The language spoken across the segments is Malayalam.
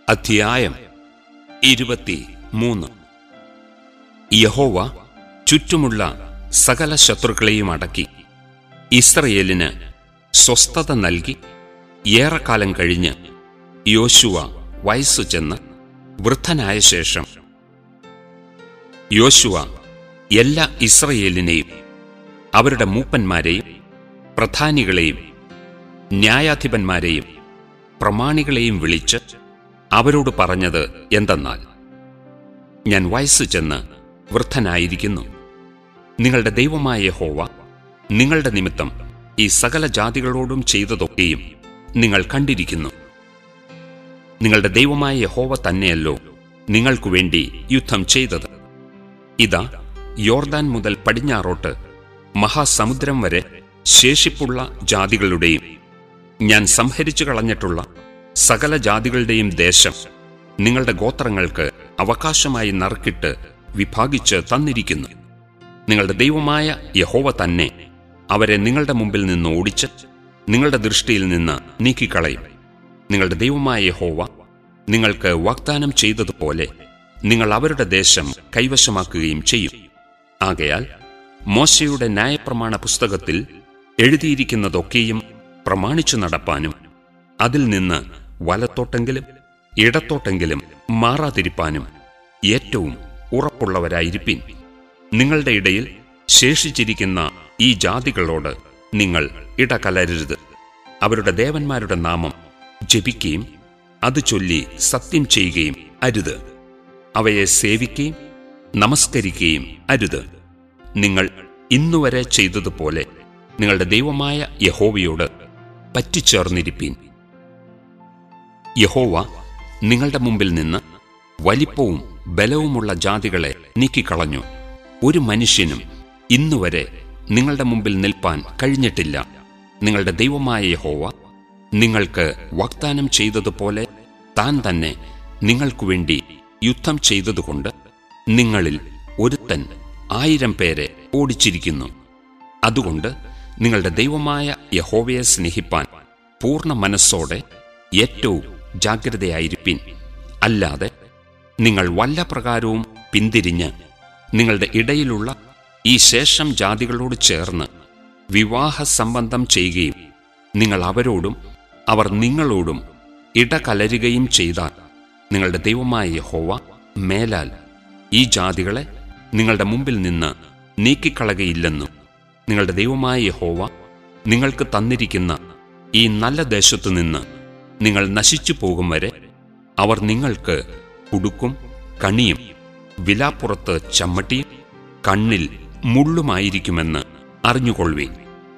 അധ്യായം ഇരുപത്തി മൂന്ന് യഹോവ ചുറ്റുമുള്ള സകല ശത്രുക്കളെയും അടക്കി ഇസ്രയേലിന് സ്വസ്ഥത നൽകി ഏറെക്കാലം കഴിഞ്ഞ് യോശുവ വയസ്സു ചെന്ന് വൃദ്ധനായ ശേഷം യോശുവ എല്ലാ ഇസ്രയേലിനെയും അവരുടെ മൂപ്പന്മാരെയും പ്രധാനികളെയും ന്യായാധിപന്മാരെയും പ്രമാണികളെയും വിളിച്ച് അവരോട് പറഞ്ഞത് എന്തെന്നാൽ ഞാൻ വയസ്സു ചെന്ന് വൃദ്ധനായിരിക്കുന്നു നിങ്ങളുടെ ദൈവമായ യഹോവ നിങ്ങളുടെ നിമിത്തം ഈ സകല ജാതികളോടും ചെയ്തതൊക്കെയും നിങ്ങൾ കണ്ടിരിക്കുന്നു നിങ്ങളുടെ ദൈവമായ യഹോവ തന്നെയല്ലോ നിങ്ങൾക്കു വേണ്ടി യുദ്ധം ചെയ്തത് ഇതാ യോർദാൻ മുതൽ പടിഞ്ഞാറോട്ട് മഹാസമുദ്രം വരെ ശേഷിപ്പുള്ള ജാതികളുടെയും ഞാൻ സംഹരിച്ചു കളഞ്ഞിട്ടുള്ള സകല ജാതികളുടെയും ദേശം നിങ്ങളുടെ ഗോത്രങ്ങൾക്ക് അവകാശമായി നറുക്കിട്ട് വിഭാഗിച്ച് തന്നിരിക്കുന്നു നിങ്ങളുടെ ദൈവമായ യഹോവ തന്നെ അവരെ നിങ്ങളുടെ മുമ്പിൽ നിന്ന് ഓടിച്ച് നിങ്ങളുടെ ദൃഷ്ടിയിൽ നിന്ന് നീക്കിക്കളയും നിങ്ങളുടെ ദൈവമായ യഹോവ നിങ്ങൾക്ക് വാഗ്ദാനം ചെയ്തതുപോലെ നിങ്ങൾ അവരുടെ ദേശം കൈവശമാക്കുകയും ചെയ്യും ആകയാൽ മോശയുടെ ന്യായപ്രമാണ പുസ്തകത്തിൽ എഴുതിയിരിക്കുന്നതൊക്കെയും പ്രമാണിച്ചു നടപ്പാനും അതിൽ നിന്ന് വലത്തോട്ടെങ്കിലും ഇടത്തോട്ടെങ്കിലും മാറാതിരിപ്പാനും ഏറ്റവും ഉറപ്പുള്ളവരായിരിപ്പിൻ നിങ്ങളുടെ ഇടയിൽ ശേഷിച്ചിരിക്കുന്ന ഈ ജാതികളോട് നിങ്ങൾ ഇടകലരരുത് അവരുടെ ദേവന്മാരുടെ നാമം ജപിക്കുകയും അത് ചൊല്ലി സത്യം ചെയ്യുകയും അരുത് അവയെ സേവിക്കുകയും നമസ്കരിക്കുകയും അരുത് നിങ്ങൾ ഇന്നുവരെ ചെയ്തതുപോലെ നിങ്ങളുടെ ദൈവമായ യഹോവയോട് പറ്റിച്ചേർന്നിരിപ്പീൻ യഹോവ നിങ്ങളുടെ മുമ്പിൽ നിന്ന് വലിപ്പവും ബലവുമുള്ള ജാതികളെ നീക്കിക്കളഞ്ഞു ഒരു മനുഷ്യനും ഇന്നുവരെ നിങ്ങളുടെ മുമ്പിൽ നിൽപ്പാൻ കഴിഞ്ഞിട്ടില്ല നിങ്ങളുടെ ദൈവമായ യഹോവ നിങ്ങൾക്ക് വാഗ്ദാനം ചെയ്തതുപോലെ താൻ തന്നെ നിങ്ങൾക്കു വേണ്ടി യുദ്ധം ചെയ്തതുകൊണ്ട് നിങ്ങളിൽ ഒരുത്തൻ ആയിരം പേരെ ഓടിച്ചിരിക്കുന്നു അതുകൊണ്ട് നിങ്ങളുടെ ദൈവമായ യഹോവയെ സ്നേഹിപ്പാൻ പൂർണ്ണ മനസ്സോടെ ഏറ്റവും ജാഗ്രതയായിരിപ്പിൻ അല്ലാതെ നിങ്ങൾ വല്ല പ്രകാരവും പിന്തിരിഞ്ഞ് നിങ്ങളുടെ ഇടയിലുള്ള ഈ ശേഷം ജാതികളോട് ചേർന്ന് വിവാഹ സംബന്ധം ചെയ്യുകയും നിങ്ങൾ അവരോടും അവർ നിങ്ങളോടും ഇടകലരുകയും ചെയ്താൽ നിങ്ങളുടെ ദൈവമായ യഹോവ മേലാൽ ഈ ജാതികളെ നിങ്ങളുടെ മുമ്പിൽ നിന്ന് നീക്കിക്കളകയില്ലെന്നും നിങ്ങളുടെ ദൈവമായ യഹോവ നിങ്ങൾക്ക് തന്നിരിക്കുന്ന ഈ നല്ല ദേശത്തു നിന്ന് നിങ്ങൾ നശിച്ചു പോകും വരെ അവർ നിങ്ങൾക്ക് കുടുക്കും കണിയും വിലാപ്പുറത്ത് ചമ്മട്ടിയും കണ്ണിൽ മുള്ളുമായിരിക്കുമെന്ന് അറിഞ്ഞുകൊള്ളുവീൻ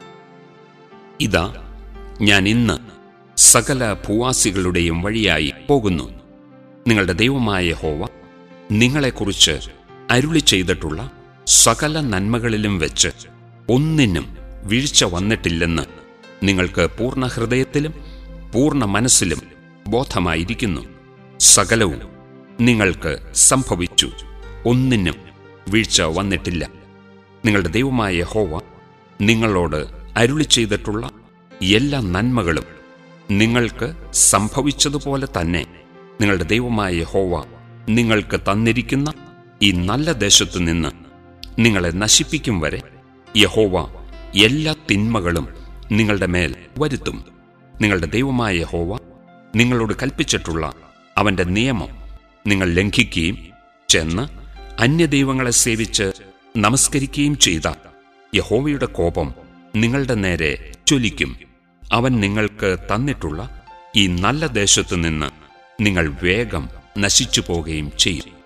ഇതാ ഞാൻ ഇന്ന് സകല ഭൂവാസികളുടെയും വഴിയായി പോകുന്നു നിങ്ങളുടെ ദൈവമായ ഹോവ നിങ്ങളെക്കുറിച്ച് അരുളി ചെയ്തിട്ടുള്ള സകല നന്മകളിലും വെച്ച് ഒന്നിനും വീഴ്ച വന്നിട്ടില്ലെന്ന് നിങ്ങൾക്ക് പൂർണ്ണ ഹൃദയത്തിലും പൂർണ്ണ മനസ്സിലും ബോധമായിരിക്കുന്നു സകലവും നിങ്ങൾക്ക് സംഭവിച്ചു ഒന്നിനും വീഴ്ച വന്നിട്ടില്ല നിങ്ങളുടെ ദൈവമായ ഹോവ നിങ്ങളോട് അരുളി ചെയ്തിട്ടുള്ള എല്ലാ നന്മകളും നിങ്ങൾക്ക് സംഭവിച്ചതുപോലെ തന്നെ നിങ്ങളുടെ ദൈവമായ ഹോവ നിങ്ങൾക്ക് തന്നിരിക്കുന്ന ഈ നല്ല ദേശത്തു നിന്ന് നിങ്ങളെ നശിപ്പിക്കും വരെ യഹോവ എല്ലാ തിന്മകളും നിങ്ങളുടെ മേൽ വരുത്തും നിങ്ങളുടെ ദൈവമായ യഹോവ നിങ്ങളോട് കൽപ്പിച്ചിട്ടുള്ള അവന്റെ നിയമം നിങ്ങൾ ലംഘിക്കുകയും ചെന്ന് അന്യദൈവങ്ങളെ സേവിച്ച് നമസ്കരിക്കുകയും ചെയ്ത യഹോവയുടെ കോപം നിങ്ങളുടെ നേരെ ചൊലിക്കും അവൻ നിങ്ങൾക്ക് തന്നിട്ടുള്ള ഈ നല്ല ദേശത്തു നിന്ന് നിങ്ങൾ വേഗം നശിച്ചു പോകുകയും ചെയ്യും